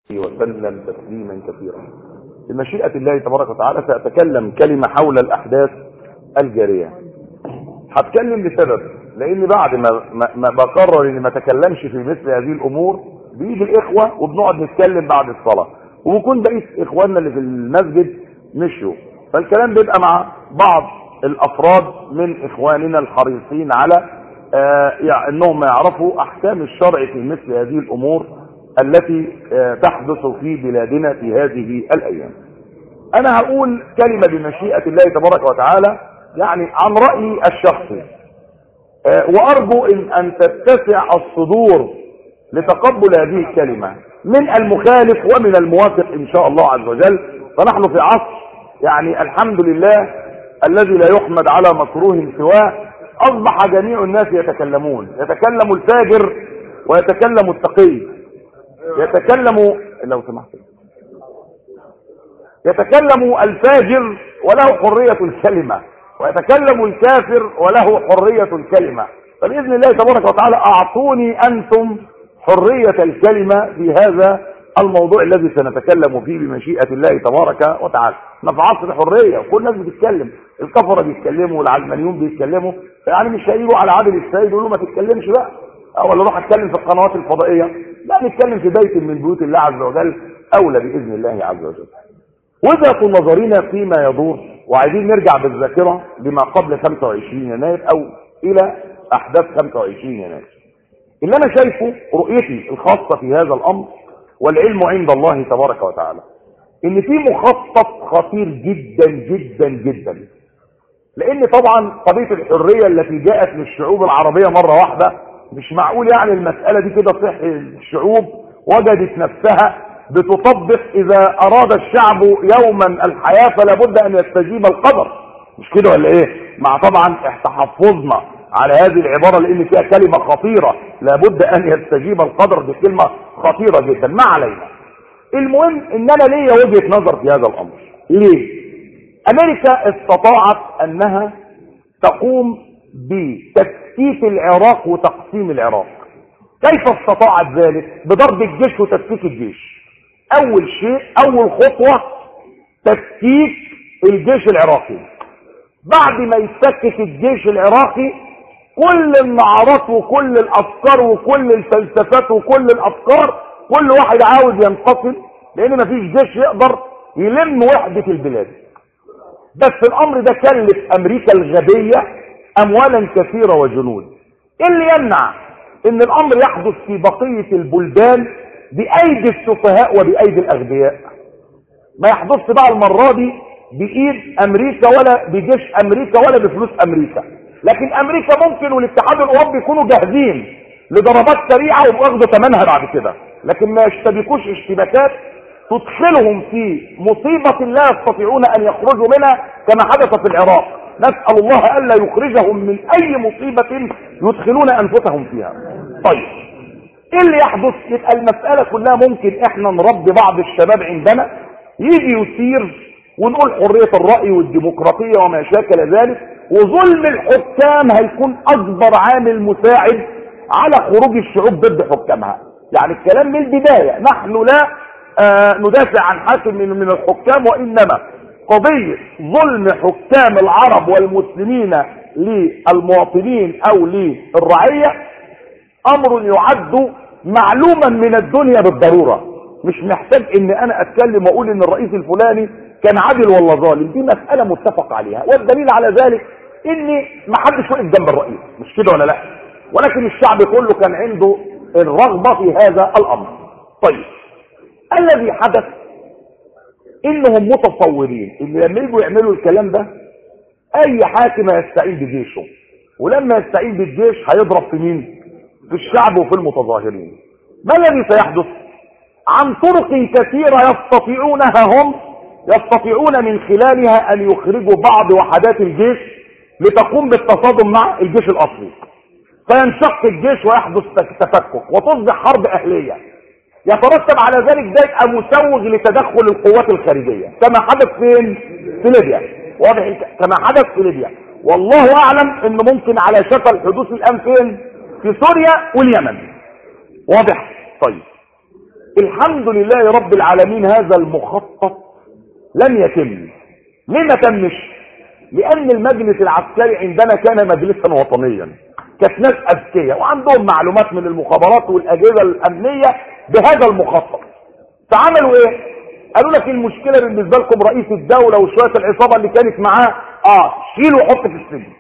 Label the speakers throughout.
Speaker 1: وسلم تسليما كثيرا بمشيئة الله تبارك وتعالى سأتكلم كلمة حول الأحداث الجارية هتكلم لسبب لأن بعد ما, ما, ما بقرر إني ما أتكلمش في مثل هذه الأمور بيجي الإخوة وبنقعد نتكلم بعد الصلاة وبكون بقيت إخواننا اللي في المسجد مشوا فالكلام بيبقى مع بعض الأفراد من إخواننا الحريصين على آه يعني أنهم يعرفوا أحكام الشرع في مثل هذه الأمور التي تحدث في بلادنا في هذه الأيام أنا هقول كلمة بمشيئة الله تبارك وتعالى يعني عن رأيي الشخصي وأرجو إن, أن تتسع الصدور لتقبل هذه الكلمة من المخالف ومن الموافق إن شاء الله عز وجل فنحن في عصر يعني الحمد لله الذي لا يحمد على مكروه سواه أصبح جميع الناس يتكلمون يتكلم الفاجر ويتكلم التقي يتكلم لو سمحت يتكلم الفاجر وله حرية الكلمة ويتكلم الكافر وله حرية الكلمة فبإذن الله تبارك وتعالى أعطوني أنتم حرية الكلمة في هذا الموضوع الذي سنتكلم فيه بمشيئة الله تبارك وتعالى احنا في عصر حرية وكل الناس بتتكلم الكفرة بيتكلموا والعلمانيون بيتكلموا يعني مش هيجوا على عادل السيد يقولوا ما تتكلمش بقى ولا اروح اتكلم في القنوات الفضائية لا نتكلم في بيت من بيوت الله عز وجل اولى باذن الله عز وجل وجهه نظرنا فيما يدور وعايزين نرجع بالذاكره لما قبل 25 يناير او الى احداث 25 يناير اللي انا شايفه رؤيتي الخاصه في هذا الامر والعلم عند الله تبارك وتعالى ان في مخطط خطير جدا جدا جدا لان طبعا قضيه الحريه التي جاءت للشعوب العربيه مره واحده مش معقول يعني المسألة دي كده صح الشعوب وجدت نفسها بتطبق إذا أراد الشعب يوما الحياة فلا بد أن يستجيب القدر مش كده ولا إيه مع طبعا تحفظنا على هذه العبارة لأن فيها كلمة خطيرة لابد أن يستجيب القدر دي كلمة خطيرة جدا ما علينا المهم إن أنا ليا وجهة نظر في هذا الأمر ليه أمريكا استطاعت أنها تقوم بتكتيك العراق وتقسيم العراق كيف استطاعت ذلك بضرب الجيش وتفكيك الجيش اول شيء اول خطوة تفكيك الجيش العراقي بعد ما يتفكك الجيش العراقي كل النعرات وكل الافكار وكل الفلسفات وكل الافكار كل واحد عاوز ينقسم لان مفيش جيش يقدر يلم وحدة البلاد بس الامر ده كلف امريكا الغبيه اموالا كثيرة وجنود ايه اللي يمنع ان الامر يحدث في بقية البلدان بايدي السفهاء وبايدي الاغبياء ما يحدثش بقى المرة دي بايد امريكا ولا بجيش امريكا ولا بفلوس امريكا لكن امريكا ممكن والاتحاد الاوروبي يكونوا جاهزين لضربات سريعة وبأخذ ثمنها بعد كده لكن ما يشتبكوش اشتباكات تدخلهم في مصيبة لا يستطيعون ان يخرجوا منها كما حدث في العراق نسأل الله ألا يخرجهم من أي مصيبة يدخلون أنفسهم فيها طيب إيه اللي يحدث يبقى المسألة كلها ممكن إحنا نربي بعض الشباب عندنا يجي يثير ونقول حرية الرأي والديمقراطية وما شاكل ذلك وظلم الحكام هيكون أكبر عامل مساعد على خروج الشعوب ضد حكامها يعني الكلام من البداية نحن لا آه ندافع عن حاكم من, من الحكام وإنما قضية ظلم حكام العرب والمسلمين للمواطنين او للرعية امر يعد معلوما من الدنيا بالضرورة مش محتاج ان انا اتكلم واقول ان الرئيس الفلاني كان عادل ولا ظالم دي مسألة متفق عليها والدليل على ذلك ان ما حدش وقف جنب الرئيس مش كده ولا لا ولكن الشعب كله كان عنده الرغبة في هذا الامر طيب الذي حدث انهم متصورين ان لما يجوا يعملوا الكلام ده اي حاكم يستعين بجيشه ولما يستعين بالجيش هيضرب في مين في الشعب وفي المتظاهرين ما الذي سيحدث عن طرق كثيرة يستطيعونها هم يستطيعون من خلالها ان يخرجوا بعض وحدات الجيش لتقوم بالتصادم مع الجيش الاصلي فينشق الجيش ويحدث تفكك وتصبح حرب اهليه يترتب على ذلك ده يبقى مسوغ لتدخل القوات الخارجية كما حدث فين في ليبيا واضح كما حدث في ليبيا والله اعلم انه ممكن على شكل حدوث الان فين في سوريا واليمن واضح طيب الحمد لله رب العالمين هذا المخطط لم يتم ليه ما تمش لان المجلس العسكري عندنا كان مجلسا وطنيا كانت ناس اذكياء وعندهم معلومات من المخابرات والاجهزه الامنيه بهذا المخطط فعملوا ايه قالوا لك المشكله بالنسبه لكم رئيس الدوله وشويه العصابه اللي كانت معاه اه شيله وحط في السجن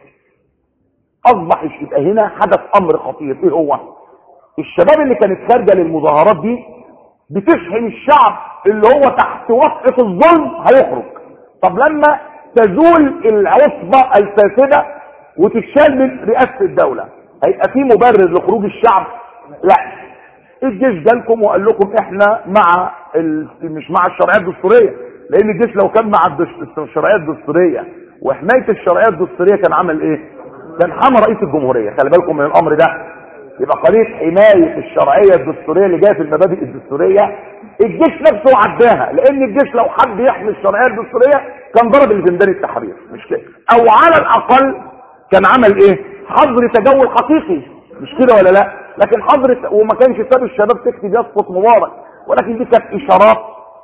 Speaker 1: اصبح يبقى هنا حدث امر خطير ايه هو الشباب اللي كانت خارجه للمظاهرات دي بتشحن الشعب اللي هو تحت وطأة الظلم هيخرج طب لما تزول العصبة الفاسدة وتتشال من رئاسة الدولة هيبقى في مبرر لخروج الشعب لا الجيش جالكم وقال لكم احنا مع ال... مش مع الشرعية الدستورية لان الجيش لو كان مع الشرعية الدستورية وحماية الشرعية الدستورية كان عمل ايه كان حمى رئيس الجمهورية خلي بالكم من الامر ده يبقى قضيه حمايه الشرعيه الدستوريه اللي جايه في المبادئ الدستوريه الجيش نفسه عداها لان الجيش لو حب يحمي الشرعيه الدستوريه كان ضرب الزندان التحرير مش كده او على الاقل كان عمل ايه حظر تجول حقيقي مش كده ولا لا لكن حظر وما كانش ساب الشباب تكتب يسقط مبارك ولكن دي كانت اشارات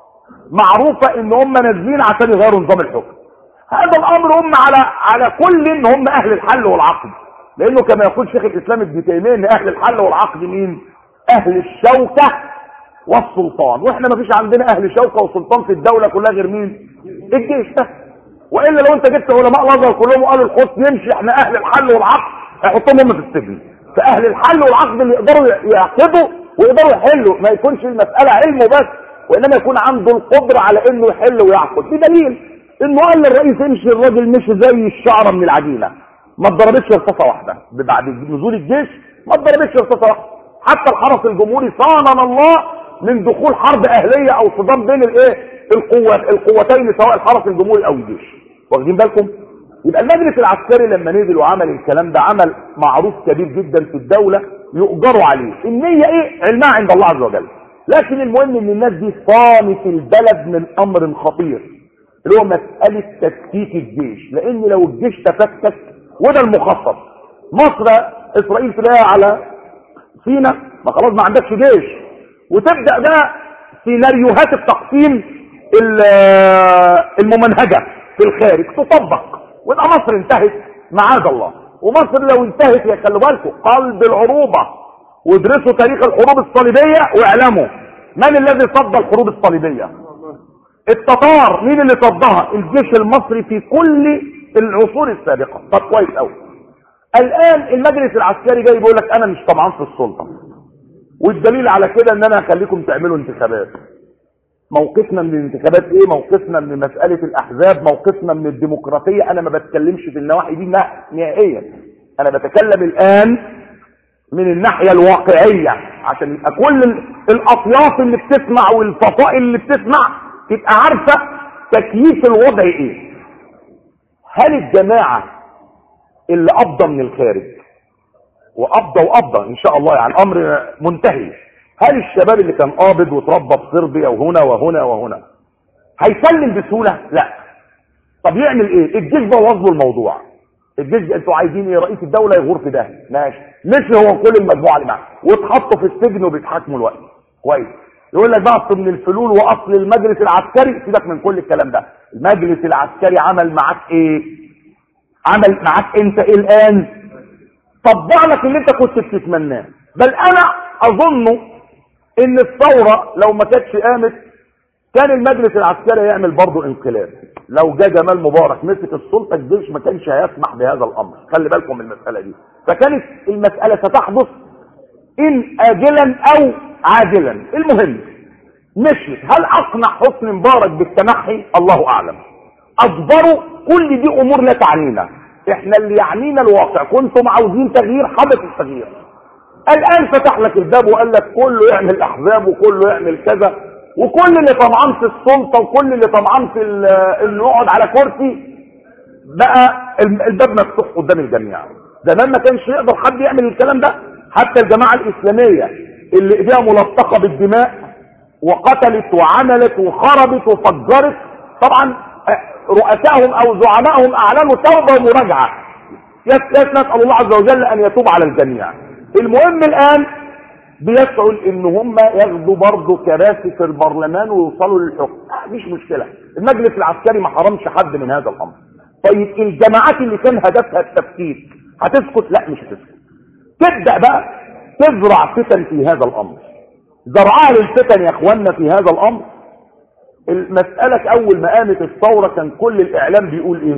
Speaker 1: معروفه ان هم نازلين عشان يغيروا نظام الحكم هذا الامر هم على على كل ان هم اهل الحل والعقد لانه كما يقول شيخ الاسلام ابن تيميه ان اهل الحل والعقد مين اهل الشوكه والسلطان واحنا ما فيش عندنا اهل شوكه وسلطان في الدوله كلها غير مين الجيش ده والا لو انت جبت علماء الازهر كلهم وقالوا الحوت يمشي احنا اهل الحل والعقد هيحطهم هم في السجن فاهل الحل والعقد اللي يقدروا يعقدوا ويقدروا يحلوا ما يكونش المساله علمه بس وانما يكون عنده القدره على انه يحل ويعقد بدليل انه قال للرئيس امشي الراجل مشي زي الشعره من العجينه ما اتضربتش رصاصه واحده بعد نزول الجيش ما اتضربتش رصاصه واحده حتى الحرس الجمهوري صاننا الله من دخول حرب اهليه او صدام بين الايه القوات القوتين سواء الحرس الجمهوري او الجيش واخدين بالكم يبقى المجلس العسكري لما نزل وعمل الكلام ده عمل معروف كبير جدا في الدوله يؤجروا عليه النيه ايه علمها عند الله عز وجل لكن المهم ان الناس دي صانت البلد من امر خطير اللي هو مساله تفكيك الجيش لان لو الجيش تفكك وده المخطط مصر اسرائيل تلاقيها على سينا ما خلاص ما عندكش جيش وتبدا بقى سيناريوهات التقسيم الممنهجه في الخارج تطبق ويبقى مصر انتهت معاذ الله ومصر لو انتهت يا خلوا بالكم قلب العروبه وادرسوا تاريخ الحروب الصليبيه واعلموا من الذي صد الحروب الصليبيه التتار مين اللي صدها الجيش المصري في كل العصور السابقة طب كويس قوي الان المجلس العسكري جاي بيقول لك انا مش طمعان في السلطة والدليل على كده ان انا هخليكم تعملوا انتخابات موقفنا من الانتخابات ايه موقفنا من مسألة الاحزاب موقفنا من الديمقراطية انا ما بتكلمش في النواحي دي نهائيا انا بتكلم الان من الناحية الواقعية عشان يبقى كل الاطياف اللي بتسمع والفصائل اللي بتسمع تبقى عارفة تكييف الوضع ايه هل الجماعة اللي قبضة من الخارج وقبضة وقبضة ان شاء الله يعني امر منتهي هل الشباب اللي كان قابض وتربى في صربيا وهنا وهنا وهنا هيسلم بسهولة لا طب يعمل ايه الجيش بوظ له الموضوع الجيش انتوا عايزين ايه رئيس الدولة يغور في ده ماشي مش هو كل المجموعة اللي معاه واتحطوا في السجن وبيتحاكموا الوقت كويس يقول لك بقى اصل من الفلول واصل المجلس العسكري سيبك من كل الكلام ده المجلس العسكري عمل معاك ايه عمل معاك انت ايه الان طبع لك اللي انت كنت بتتمناه بل انا اظن ان الثورة لو ما كانتش قامت كان المجلس العسكري يعمل برضه انقلاب لو جاء جمال مبارك مسك السلطة الجيش ما كانش هيسمح بهذا الامر خلي بالكم من المسألة دي فكانت المسألة ستحدث ان اجلا او عاجلا المهم مشيت هل اقنع حسني مبارك بالتنحي الله اعلم اصبروا كل دي امور لا تعنينا احنا اللي يعنينا الواقع كنتم عاوزين تغيير حدث التغيير الان فتح لك الباب وقال لك كله يعمل احزاب وكله يعمل كذا وكل اللي طمعان في السلطه وكل اللي طمعان في انه يقعد على كرسي بقى الباب مفتوح قدام الجميع زمان ما كانش يقدر حد يعمل الكلام ده حتى الجماعه الاسلاميه اللي ايديها ملطخه بالدماء وقتلت وعملت وخربت وفجرت طبعا رؤسائهم او زعمائهم اعلنوا توبه ومراجعه نسال الله عز وجل ان يتوب على الجميع المهم الان بيسعوا ان هم ياخدوا برضه كراسي في البرلمان ويوصلوا للحكم مش مشكله المجلس العسكري ما حرمش حد من هذا الامر طيب الجماعات اللي كان هدفها التفكيك هتسكت لا مش هتسكت تبدا بقى تزرع فتن في هذا الامر زرعها للفتن يا اخواننا في هذا الامر المسألة اول ما قامت الثورة كان كل الاعلام بيقول ايه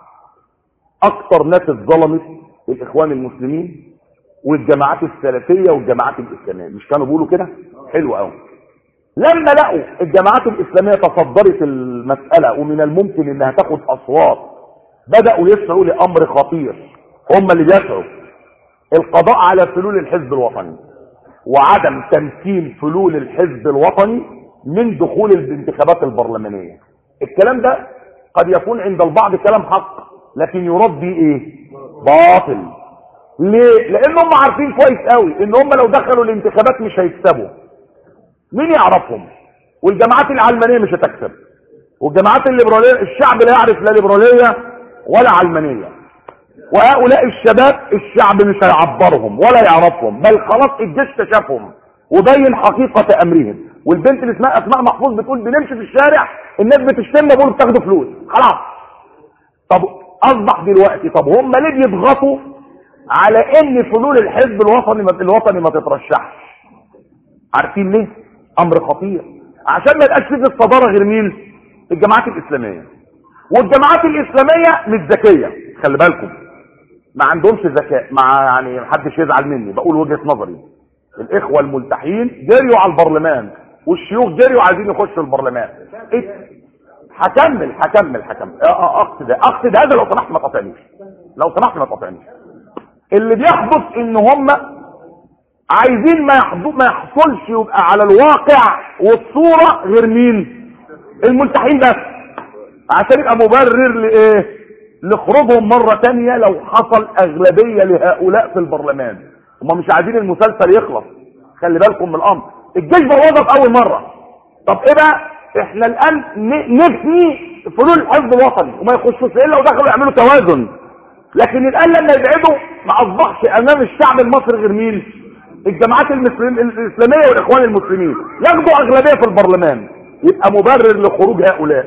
Speaker 1: اكتر ناس اتظلمت الاخوان المسلمين والجماعات السلفية والجماعات الاسلامية مش كانوا بيقولوا كده حلو قوي لما لقوا الجماعات الاسلامية تصدرت المسألة ومن الممكن انها تاخد اصوات بدأوا يسعوا لامر خطير هم اللي بيسعوا القضاء على فلول الحزب الوطني وعدم تمكين فلول الحزب الوطني من دخول الانتخابات البرلمانية الكلام ده قد يكون عند البعض كلام حق لكن يرد بيه ايه باطل ليه لان هم عارفين كويس قوي ان هم لو دخلوا الانتخابات مش هيكسبوا مين يعرفهم والجماعات العلمانية مش هتكسب والجماعات الليبرالية الشعب لا يعرف لا ليبرالية ولا علمانية وهؤلاء الشباب الشعب مش هيعبرهم ولا يعرفهم بل خلاص الجيش كشفهم وبين حقيقة امرهم والبنت اللي اسمها اسماء محفوظ بتقول بنمشي في الشارع الناس بتشتمنا بيقولوا بتاخدوا فلوس خلاص طب اصبح دلوقتي طب هم ليه بيضغطوا على ان فلول الحزب الوطني الوطني ما تترشحش عارفين ليه امر خطير عشان ما يبقاش فيه الصداره غير مين الجماعات الاسلاميه والجماعات الاسلاميه مش ذكيه خلي بالكم ما عندهمش ذكاء مع يعني محدش يزعل مني بقول وجهه نظري الاخوه الملتحين جريوا على البرلمان والشيوخ جريوا عايزين يخشوا البرلمان إيه؟ هكمل هكمل هكمل اقصد اقصد هذا لو سمحت ما تقاطعنيش لو سمحت ما تقاطعنيش اللي بيحدث ان هم عايزين ما ما يحصلش يبقى على الواقع والصوره غير مين الملتحين بس عشان يبقى مبرر لايه لخروجهم مرة تانية لو حصل اغلبية لهؤلاء في البرلمان هم مش عايزين المسلسل يخلص خلي بالكم من الامر الجيش بوظف اول مرة طب ايه بقى احنا الان نفني فلول الحزب الوطني وما يخشوش الا ودخلوا يعملوا توازن لكن الان لما يبعدوا ما اصبحش امام الشعب المصري غير مين الجماعات المسلم الاسلاميه والاخوان المسلمين ياخدوا اغلبيه في البرلمان يبقى مبرر لخروج هؤلاء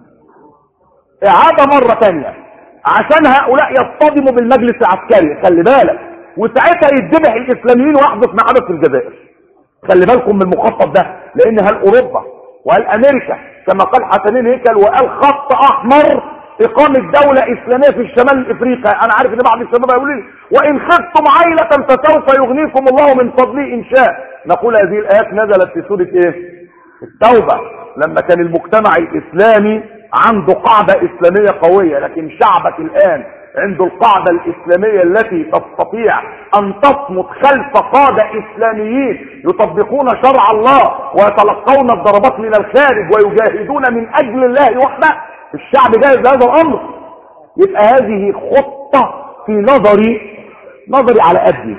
Speaker 1: اعاده مره ثانيه عشان هؤلاء يصطدموا بالمجلس العسكري خلي بالك وساعتها يتذبح الاسلاميين ويحدث ما حدث في الجزائر خلي بالكم من المخطط ده لان هل اوروبا وهل امريكا كما قال حسنين هيكل وقال خط احمر اقامة دولة اسلامية في الشمال الافريقي انا عارف ان بعض الشباب هيقولوا لي وان خفتم عيلة فسوف يغنيكم الله من فضله ان شاء نقول هذه الايات نزلت في سورة ايه التوبة لما كان المجتمع الاسلامي عنده قاعدة اسلامية قوية لكن شعبك الان عنده القاعدة الاسلامية التي تستطيع ان تصمت خلف قادة اسلاميين يطبقون شرع الله ويتلقون الضربات من الخارج ويجاهدون من اجل الله وحده الشعب جاهز لهذا الامر يبقى هذه خطة في نظري نظري على قدي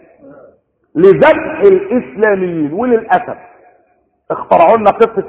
Speaker 1: لذبح الاسلاميين وللاسف اخترعوا لنا قصة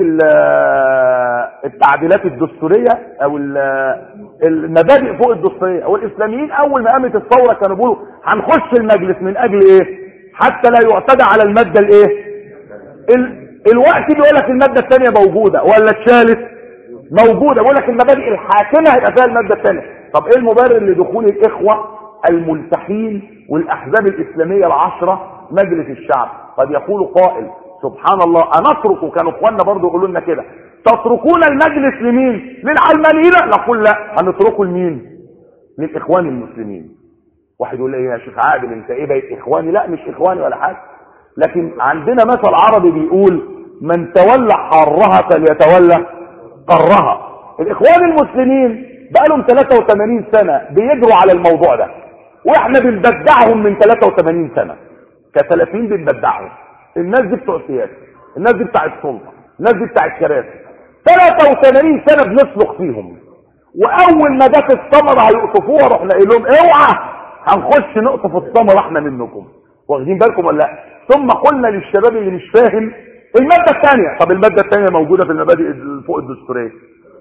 Speaker 1: التعديلات الدستورية او المبادئ فوق الدستورية او الاسلاميين اول ما قامت الثورة كانوا بيقولوا هنخش المجلس من اجل ايه حتى لا يعتدى على المادة الايه ال... الوقت بيقول لك المادة الثانية موجودة ولا اتشالت موجودة بيقول لك المبادئ الحاكمة هيبقى فيها المادة الثانية طب ايه المبرر لدخول الاخوة الملتحين والاحزاب الاسلامية العشرة مجلس الشعب قد يقول قائل سبحان الله أنترك كانوا اخواننا برضو يقولوا لنا كده تتركون المجلس لمين للعلمانيين نقول لا هنتركه لمين للاخوان المسلمين واحد يقول لي يا شيخ عادل انت ايه بقيت اخواني لا مش اخواني ولا حاجه لكن عندنا مثل عربي بيقول من تولى حرها فليتولى قرها الاخوان المسلمين بقالهم 83 سنه بيجروا على الموضوع ده واحنا بنبدعهم من 83 سنه كسلفيين بنبدعهم الناس دي بتوع السياسه الناس دي بتاع السلطه الناس دي بتاع الكراسي 83 سنه بنسلخ فيهم واول ما جت الثمره هيقطفوها رحنا قايل لهم اوعى هنخش نقطف الثمره احنا منكم واخدين بالكم ولا لا ثم قلنا للشباب اللي مش فاهم الماده الثانيه طب الماده الثانيه موجوده في المبادئ فوق الدستوريه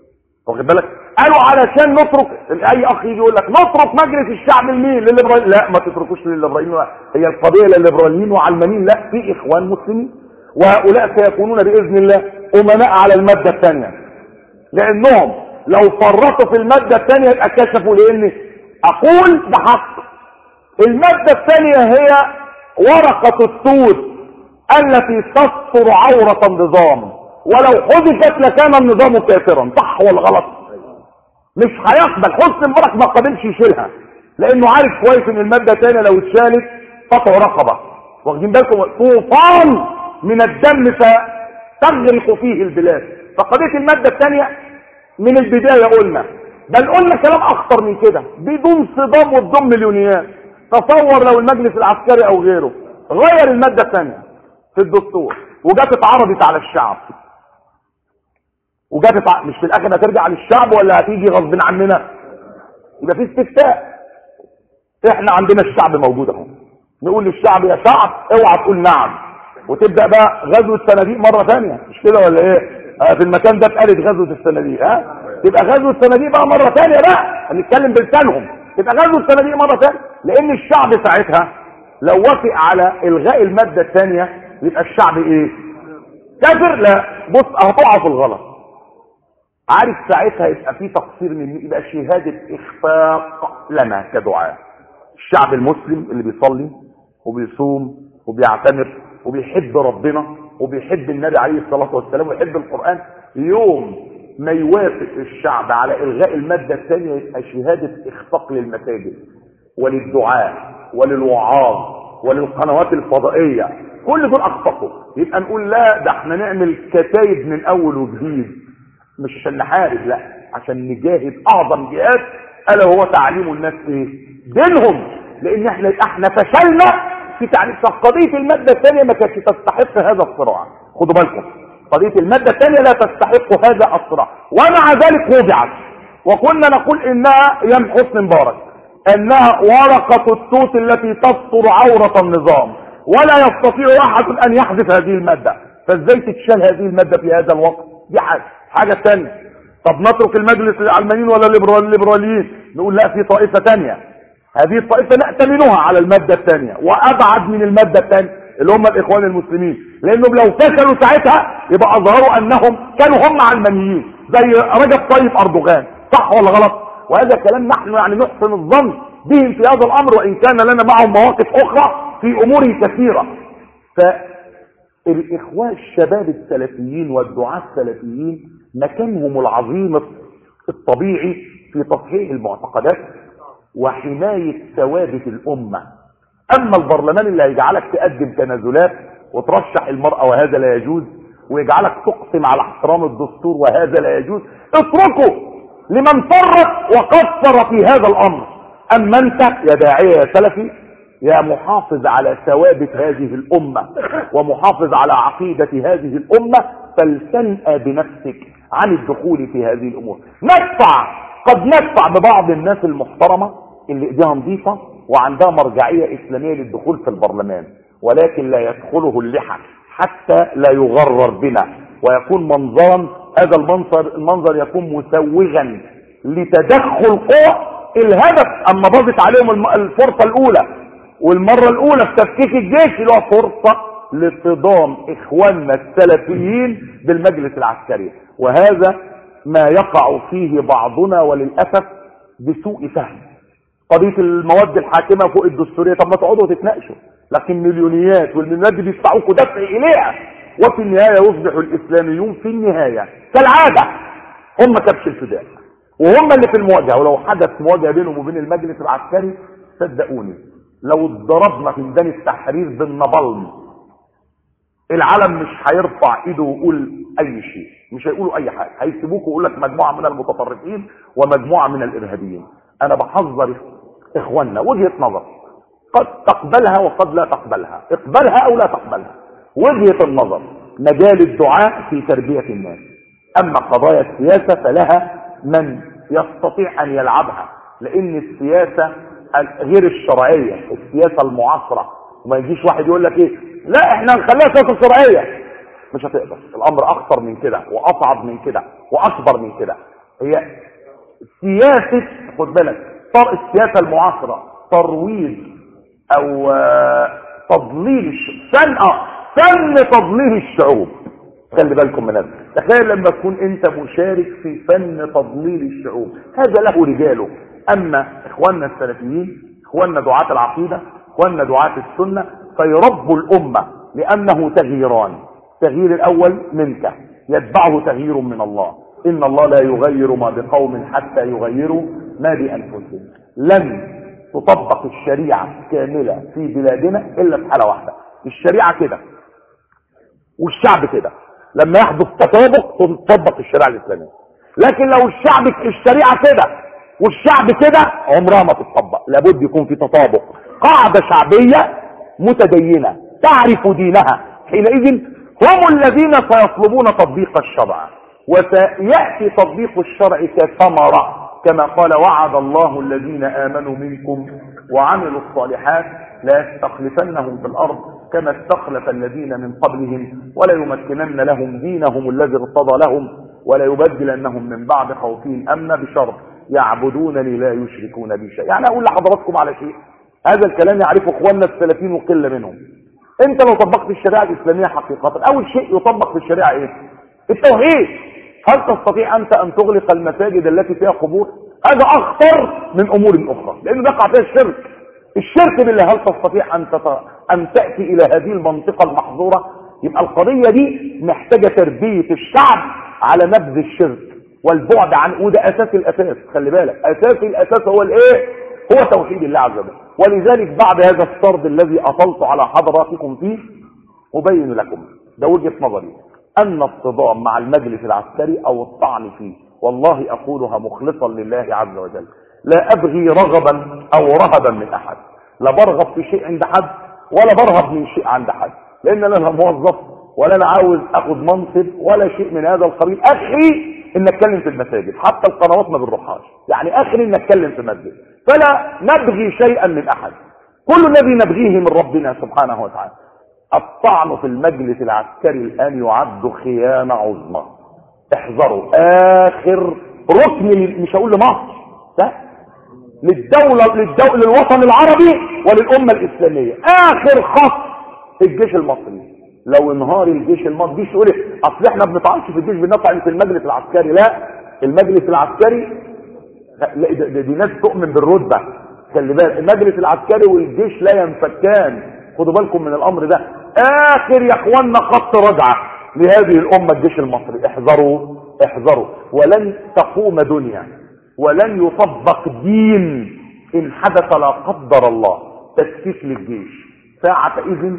Speaker 1: واخد بالك قالوا علشان نترك اي اخ يجي يقول لك نترك مجلس الشعب لمين للليبراليين لا ما تتركوش للليبراليين هي القضيه للليبراليين وعلمانيين لا في اخوان مسلمين وهؤلاء سيكونون باذن الله امناء على الماده الثانيه لانهم لو فرطوا في الماده الثانيه يبقى كشفوا لان اقول بحق الماده الثانيه هي ورقه التوت التي تستر عوره النظام ولو حذفت لكان النظام كافرا صح ولا غلط مش هيقبل حسن مبارك ما قبلش يشيلها لانه عارف كويس ان الماده الثانيه لو اتشالت قطع رقبه واخدين بالكم طوفان من الدم ستغرق فيه البلاد فقضيه الماده الثانيه من البدايه قلنا بل قلنا كلام اخطر من كده بدون صدام وبدون مليونيات تصور لو المجلس العسكري او غيره غير الماده الثانيه في الدستور وجت اتعرضت على الشعب وجات مش في الاخر هترجع للشعب ولا هتيجي غصب عننا يبقى في استفتاء احنا عندنا الشعب موجود اهو نقول للشعب يا شعب اوعى تقول نعم وتبدا بقى غزوه الصناديق مره ثانيه مش كده ولا ايه آه في المكان ده اتقالت غزوه الصناديق ها تبقى غزوه الصناديق بقى مره ثانيه لا هنتكلم بلسانهم تبقى غزوه الصناديق مره ثانيه لان الشعب ساعتها لو وافق على الغاء الماده الثانيه يبقى الشعب ايه كافر لا بص هتقع في الغلط عارف ساعتها يبقى في تقصير من يبقى شهادة اخفاق لنا كدعاء الشعب المسلم اللي بيصلي وبيصوم وبيعتمر وبيحب ربنا وبيحب النبي عليه الصلاة والسلام ويحب القرآن يوم ما يوافق الشعب على إلغاء المادة الثانية يبقى شهادة إخفاق للمساجد وللدعاء وللوعاظ وللقنوات الفضائية كل دول أخفقوا يبقى نقول لا ده احنا نعمل كتايب من أول وجديد مش عشان نحارب لا عشان نجاهد اعظم جهاد الا وهو تعليم الناس ايه دينهم لان احنا احنا فشلنا في تعليم قضيه الماده الثانيه ما كانتش تستحق هذا الصراع خدوا بالكم قضيه الماده الثانيه لا تستحق هذا الصراع ومع ذلك وضعت وكنا نقول انها يم حسن مبارك انها ورقه التوت التي تستر عوره النظام ولا يستطيع احد ان يحذف هذه الماده فازاي تتشال هذه الماده في هذا الوقت دي حاجه حاجة تانية طب نترك المجلس العلمانيين ولا الليبراليين نقول لا في طائفة تانية هذه الطائفة نأتمنها على المادة الثانية وأبعد من المادة الثانية اللي هم الإخوان المسلمين لأنهم لو فشلوا ساعتها يبقى أظهروا أنهم كانوا هم علمانيين زي رجب طيب أردوغان صح ولا غلط وهذا كلام نحن يعني نحسن الظن بهم في هذا الأمر وإن كان لنا معهم مواقف أخرى في أمور كثيرة فالإخوان الشباب السلفيين والدعاة السلفيين مكانهم العظيم الطبيعي في تصحيح المعتقدات وحماية ثوابت الأمة أما البرلمان اللي هيجعلك تقدم تنازلات وترشح المرأة وهذا لا يجوز ويجعلك تقسم على احترام الدستور وهذا لا يجوز اتركه لمن فرط وقصر في هذا الأمر أما أنت يا داعية يا سلفي يا محافظ على ثوابت هذه الأمة ومحافظ على عقيدة هذه الأمة فلتنأى بنفسك عن الدخول في هذه الامور ندفع قد ندفع ببعض الناس المحترمة اللي ايديها نظيفة وعندها مرجعية اسلامية للدخول في البرلمان ولكن لا يدخله اللحى حتى لا يغرر بنا ويكون منظرا هذا المنظر المنظر يكون مسوغا لتدخل قوى الهدف اما باظت عليهم الفرصة الاولى والمرة الاولى في تفكيك الجيش اللي هو فرصة لصدام اخواننا السلفيين بالمجلس العسكري وهذا ما يقع فيه بعضنا وللأسف بسوء فهم قضية المواد الحاكمة فوق الدستورية طب ما تقعدوا تتناقشوا لكن مليونيات والمليونيات دي بيدفعوكوا دفع إليها وفي النهاية يصبح الإسلاميون في النهاية كالعادة هم كبش الفداء وهم اللي في المواجهة ولو حدث مواجهة بينهم وبين المجلس العسكري صدقوني لو اتضربنا في ميدان التحرير بالنبلم العالم مش هيرفع ايده ويقول اي شيء مش هيقولوا اي حاجه هيسيبوك ويقول لك مجموعه من المتطرفين ومجموعه من الارهابيين انا بحذر اخواننا وجهه نظر قد تقبلها وقد لا تقبلها اقبلها او لا تقبلها وجهه النظر مجال الدعاء في تربيه الناس اما قضايا السياسه فلها من يستطيع ان يلعبها لان السياسه غير الشرعيه السياسه المعاصره وما يجيش واحد يقول لك ايه لا احنا نخليها سياسه شرعيه مش هتقدر الامر اخطر من كده واصعب من كده واكبر من كده هي سياسة خد بالك طر السياسة المعاصرة ترويج او آه، تضليل الشعوب فن اه فن تضليل الشعوب خلي بالكم من هذا تخيل لما تكون انت مشارك في فن تضليل الشعوب هذا له رجاله اما اخواننا السلفيين اخواننا دعاة العقيدة اخواننا دعاة السنة فيربوا الامة لانه تغييران التغيير الاول منك يتبعه تغيير من الله ان الله لا يغير ما بقوم حتى يغيروا ما بانفسهم لن تطبق الشريعة كاملة في بلادنا الا في حالة واحدة الشريعة كده والشعب كده لما يحدث تطابق تطبق الشريعة الاسلامية لكن لو الشعب الشريعة كده والشعب كده عمرها ما تتطبق لابد يكون في تطابق قاعدة شعبية متدينة تعرف دينها حينئذ هم الذين سيطلبون تطبيق الشرع وسيأتي تطبيق الشرع كثمرة كما قال وعد الله الذين آمنوا منكم وعملوا الصالحات لا يستخلفنهم في الأرض كما استخلف الذين من قبلهم ولا يمكنن لهم دينهم الذي ارتضى لهم ولا يبدلنهم من بعد خوفهم أمنا بشرط يعبدونني لا يشركون بي شيء يعني أقول لحضراتكم على شيء هذا الكلام يعرفه اخواننا السلفيين وقله منهم انت لو طبقت الشريعه الاسلاميه حقيقه اول شيء يطبق في الشريعه ايه التوحيد هل تستطيع انت ان تغلق المساجد التي فيها قبور هذا اخطر من امور اخرى لانه بيقع فيها الشرك الشرك بالله هل تستطيع ان تط... ان تاتي الى هذه المنطقه المحظوره يبقى القضيه دي محتاجه تربيه الشعب على نبذ الشرك والبعد عن وده اساس الاساس خلي بالك اساس الاساس هو الايه هو توحيد الله عز وجل ولذلك بعد هذا السرد الذي اطلت على حضراتكم فيه ابين لكم ده وجهه نظري ان الصدام مع المجلس العسكري او الطعن فيه والله اقولها مخلصا لله عز وجل لا ابغي رغبا او رهبا من احد لا برغب في شيء عند حد ولا برهب من شيء عند حد لان انا لا موظف ولا انا عاوز اخذ منصب ولا شيء من هذا القبيل اخي ان اتكلم في المساجد حتى القنوات ما بنروحهاش يعني اخري ان اتكلم في مسجد فلا نبغي شيئا من احد كل الذي نبغيه من ربنا سبحانه وتعالى الطعن في المجلس العسكري الان يعد خيانة عظمى احذروا اخر ركن مش هقول لمصر ده للدولة للدولة للوطن العربي وللأمة الإسلامية آخر خط في الجيش المصري لو انهار الجيش المصري دي يقول ايه اصل احنا بنطعنش في الجيش بنطعن في المجلس العسكري لا المجلس العسكري لا ده دي ناس تؤمن بالرتبه خلي بالك المجلس العسكري والجيش لا ينفكان خدوا بالكم من الامر ده اخر يا اخوانا خط رجعه لهذه الامه الجيش المصري احذروا احذروا ولن تقوم دنيا ولن يطبق دين ان حدث لا قدر الله تسكيك للجيش ساعة اذن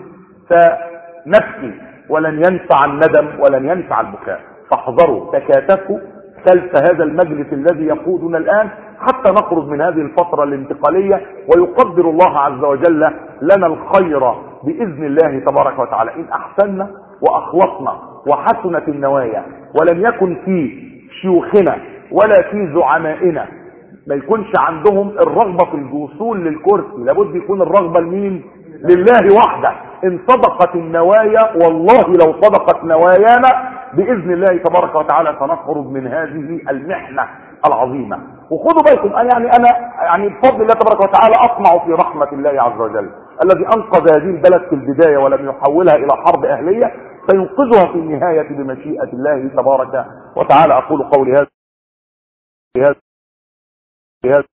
Speaker 1: فنبكي ولن ينفع الندم ولن ينفع البكاء فاحذروا تكاتفوا خلف هذا المجلس الذي يقودنا الآن حتى نخرج من هذه الفترة الانتقالية ويقدر الله عز وجل لنا الخير بإذن الله تبارك وتعالى إن أحسننا وأخلصنا وحسنت النوايا ولم يكن في شيوخنا ولا في زعمائنا ما يكونش عندهم الرغبة في الوصول للكرسي لابد يكون الرغبة لمين لله وحده ان صدقت النوايا والله لو صدقت نوايانا باذن الله تبارك وتعالى سنخرج من هذه المحنه العظيمه وخدوا بالكم انا يعني انا يعني بفضل الله تبارك وتعالى اطمع في رحمه الله عز وجل الذي انقذ هذه البلد في البدايه ولم يحولها الى حرب اهليه سينقذها في النهايه بمشيئه الله تبارك وتعالى اقول قولي هذا